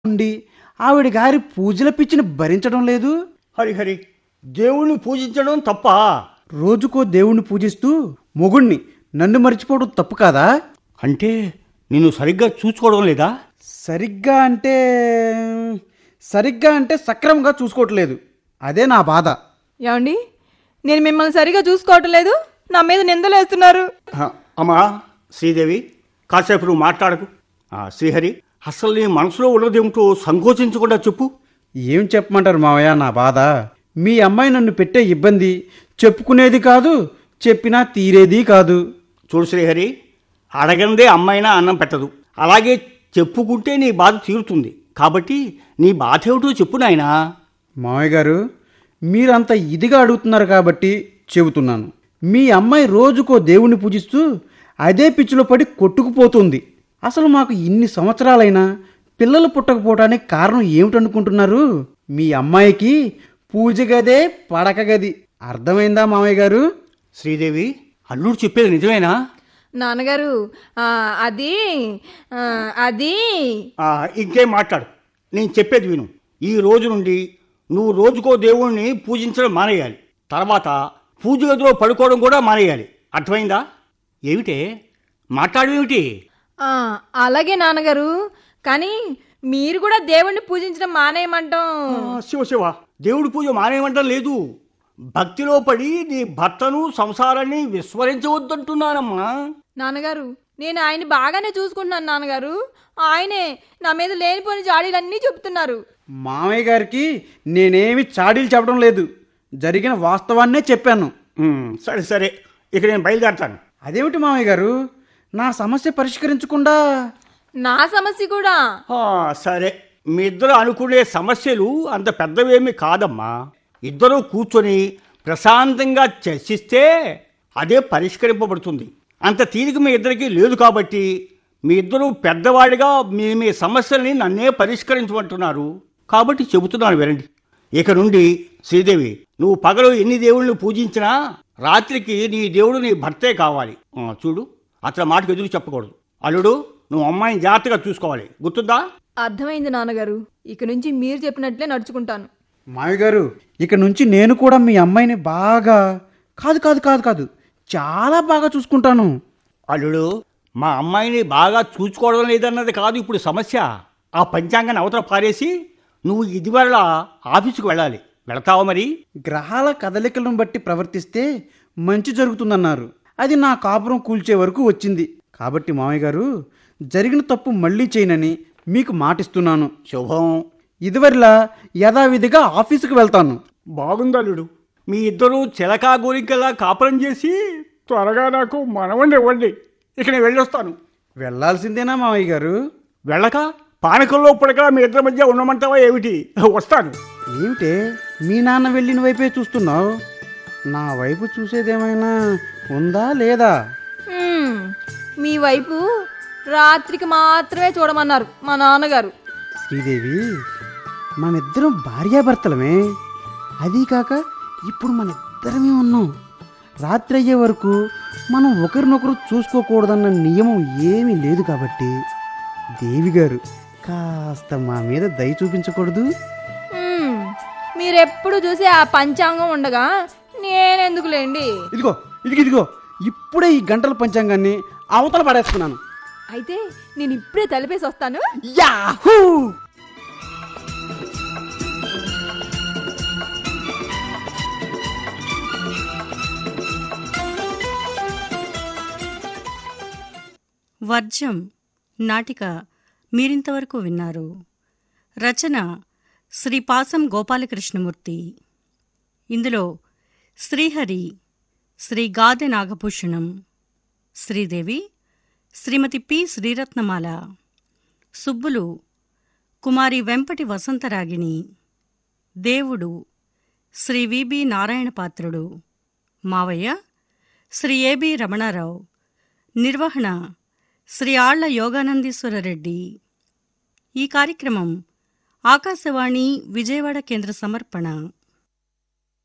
ఉండి ఆవిడ గారి పూజల పిచ్చిని భరించడం లేదు హరిహరి దేవుణ్ణి పూజించడం తప్ప రోజుకో దేవుణ్ణి పూజిస్తూ మొగుణ్ణి నన్ను మర్చిపోవడం తప్పు కాదా అంటే నిన్ను సరిగ్గా చూసుకోవడం లేదా సరిగ్గా అంటే సరిగ్గా అంటే సక్రమంగా చూసుకోవట్లేదు అదే నా బాధ ఏమండి నేను మిమ్మల్ని సరిగా చూసుకోవటం లేదు నా మీద నిందలు వేస్తున్నారు హ, అమ్మా శ్రీదేవి కాసేపు నువ్వు మాట్లాడకు ఆ, శ్రీహరి అసలు నీ మనసులో ఉన్నదేమిటో సంకోచించకుండా చెప్పు ఏం చెప్పమంటారు మావయ్య నా బాధ మీ అమ్మాయి నన్ను పెట్టే ఇబ్బంది చెప్పుకునేది కాదు చెప్పినా తీరేది కాదు చూడు శ్రీహరి అడగందే అమ్మైనా అన్నం పెట్టదు అలాగే చెప్పుకుంటే నీ బాధ తీరుతుంది కాబట్టి నీ బాధ ఏమిటో చెప్పు నాయనా మావయ్య గారు మీరంత ఇదిగా అడుగుతున్నారు కాబట్టి చెబుతున్నాను మీ అమ్మాయి రోజుకో దేవుణ్ణి పూజిస్తూ అదే పిచ్చిలో పడి కొట్టుకుపోతుంది అసలు మాకు ఇన్ని సంవత్సరాలైనా పిల్లలు పుట్టకపోవడానికి కారణం ఏమిటనుకుంటున్నారు మీ అమ్మాయికి పూజ గదే పడక గది అర్థమైందా మామయ్య గారు శ్రీదేవి అల్లుడు చెప్పేది నిజమేనా నాన్నగారు ఆ, అది ఆ, అది ఆ, ఇంకేం మాట్లాడు నేను చెప్పేది విను ఈ రోజు నుండి నువ్వు రోజుకో దేవుణ్ణి పూజించడం మానేయాలి తర్వాత పూజ గదిలో పడుకోవడం కూడా మానేయాలి అర్థమైందా ఏమిటే మాట్లాడేమిటి ఆ, అలాగే నాన్నగారు కానీ మీరు కూడా దేవుణ్ణి పూజించడం మానేయమంటాం ఆ, శివ శివ దేవుడి పూజ మానేయమంటం లేదు భక్తిలో పడి నీ భర్తను సంసారాన్ని విస్మరించవద్దంటున్నానమ్మా నాన్నగారు నేను ఆయన్ని బాగానే చూసుకుంటున్నాను నాన్నగారు ఆయనే నా మీద లేనిపోని జాడీలన్నీ చెప్తున్నారు మామయ్య గారికి నేనేమి చాడీలు చెప్పడం లేదు జరిగిన వాస్తవాన్నే చెప్పాను ఉమ్, సరే సరే ఇక నేను బయలుదేరతాను అదేమిటి మామయ్య గారు నా సమస్య పరిష్కరించకుండా నా సమస్య కూడా ఆ, సరే మీ ఇద్దరు అనుకునే సమస్యలు అంత పెద్దవేమీ కాదమ్మా ఇద్దరూ కూర్చొని ప్రశాంతంగా చర్చిస్తే అదే పరిష్కరింపబడుతుంది అంత తీరిక మీ ఇద్దరికి లేదు కాబట్టి మీ ఇద్దరు పెద్దవాడిగా మీ మీ సమస్యల్ని నన్నే పరిష్కరించమంటున్నారు కాబట్టి చెబుతున్నాను వినండి ఇక నుండి శ్రీదేవి నువ్వు పగలు ఎన్ని దేవుళ్ళని పూజించినా రాత్రికి నీ దేవుడు నీ భర్తే కావాలి ఆ, చూడు అతని మాటకు ఎదురు చెప్పకూడదు అల్లుడు నువ్వు అమ్మాయిని జాగ్రత్తగా చూసుకోవాలి గుర్తుందా అర్థమైంది నాన్నగారు ఇక నుంచి మీరు చెప్పినట్లే నడుచుకుంటాను మామయ్య గారు ఇక నుంచి నేను కూడా మీ అమ్మాయిని బాగా కాదు కాదు కాదు కాదు చాలా బాగా చూసుకుంటాను అల్లుడు మా అమ్మాయిని బాగా చూసుకోవడం లేదన్నది కాదు ఇప్పుడు సమస్య ఆ పంచాంగాన్ని అవతల పారేసి నువ్వు ఇదివల్ల ఆఫీసుకు వెళ్ళాలి వెళతావా మరి గ్రహాల కదలికలను బట్టి ప్రవర్తిస్తే మంచి జరుగుతుందన్నారు అది నా కాపురం కూల్చే వరకు వచ్చింది కాబట్టి మామయ్య గారు జరిగిన తప్పు మళ్ళీ చేయనని మీకు మాటిస్తున్నాను శుభం ఇదివరలా యథావిధిగా ఆఫీసుకు వెళ్తాను బాగుంది అల్లుడు మీ ఇద్దరు చిలకా గోరికలా కాపురం చేసి త్వరగా నాకు మనవండి ఇవ్వండి ఇక నేను వెళ్ళొస్తాను వెళ్ళాల్సిందేనా మామయ్య గారు వెళ్ళక పానకంలో పుడక మీ ఇద్దరి మధ్య ఉండమంటావా ఏమిటి వస్తాను ఏమిటే మీ నాన్న వెళ్ళిన వైపే చూస్తున్నావు నా వైపు చూసేదేమైనా ఉందా లేదా హ్మ్, మీ వైపు రాత్రికి మాత్రమే చూడమన్నారు మా నాన్నగారు శ్రీదేవి మనిద్దరం భార్యాభర్తలమే అదీ కాక ఇప్పుడు మన ఇద్దరమే ఉన్నాం రాత్రి అయ్యే వరకు మనం ఒకరినొకరు చూసుకోకూడదన్న నియమం ఏమీ లేదు కాబట్టి దేవి గారు కాస్త మా మీద దయ చూపించకూడదు హ్మ్, మీరెప్పుడు చూసి ఆ పంచాంగం ఉండగా నేనెందుకులేండి ఇదిగో ఇదిగో ఇదిగో ఇప్పుడే ఈ గంటల పంచాంగాన్ని అవతల పడేస్తున్నాను అయితే నేను ఇప్పుడే తలిపేసి వస్తాను యాహూ వర్జం నాటిక మీరింతవరకు విన్నారు రచన శ్రీ పాసం గోపాలకృష్ణమూర్తి ఇందులో శ్రీహరి శ్రీ గాదె నాగభూషణం శ్రీదేవి శ్రీమతి పి శ్రీరత్నమాల సుబ్బులు కుమారి వెంపటి వసంతరాగిణి దేవుడు శ్రీ విబి నారాయణపాత్రుడు మావయ్య శ్రీ ఏబి రమణారావు నిర్వహణ శ్రీ ఆళ్ల యోగానందీశ్వర రెడ్డి ఈ కార్యక్రమం ఆకాశవాణి విజయవాడ కేంద్ర సమర్పణ